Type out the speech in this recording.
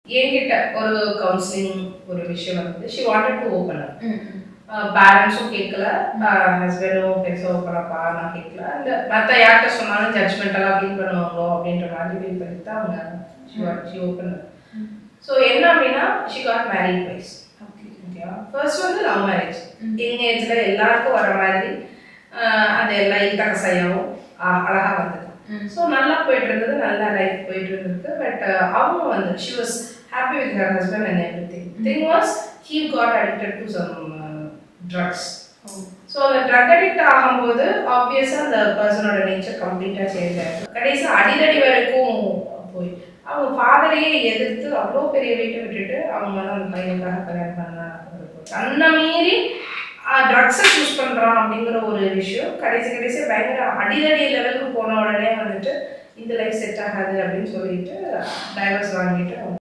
என்கிட்ட ஒரு கவுன்சிலிங் ஒரு விஷயம் வந்து ஷி வாண்டட் டு ஓப்பன் பேரண்ட்ஸும் கேட்கல ஹஸ்பண்டும் பெருசாக ஓப்பனப்பா நான் கேட்கல இந்த மற்ற யார்கிட்ட சொன்னாலும் ஜட்ஜ்மெண்டெல்லாம் ஃபீல் பண்ணுவாங்களோ அப்படின்ற மாதிரி ஃபீல் பண்ணி தான் அவங்க ஷி ஓப்பன் ஸோ என்ன அப்படின்னா ஷி காட் மேரிட் வைஸ் ஓகேவா ஃபர்ஸ்ட் வந்து லவ் மேரேஜ் யங் ஏஜ்ல எல்லாருக்கும் வர மாதிரி ஆஹ் அந்த எல்லா இத்தகசையாவும் அழகா வந்தது ஸோ நல்லா போயிட்டு இருந்தது நல்லா லைஃப் போயிட்டு இருந்தது பட் அவங்க வந்து she was happy with her husband and everything thing was he got addicted to some drugs so அந்த ட்ரக் அடிக்ட் ஆகும்போது ஆப்வியஸாக அந்த பர்சனோட நேச்சர் கம்ப்ளீட்டாக சேஞ்ச் ஆயிடும் கடைசி அடிதடி வரைக்கும் போய் அவங்க ஃபாதரையே எதிர்த்து அவ்வளோ பெரிய வீட்டை விட்டுட்டு அவங்க வந்து அந்த பையனுக்காக கல்யாணம் பண்ண தன்னை மீறி ட்ரக்ஸை சூஸ் பண்ணுறான் அப்படிங்கிற ஒரு விஷயம் கடைசி கடைசி பயங்கர அடிதடி லெவலுக்கு போன உடனே வந்துட்டு இந்த லைஃப் செட் ஆகாது அப்படின்னு சொல்லிட்டு டைவர்ஸ் வாங்கிட்டு அவங்க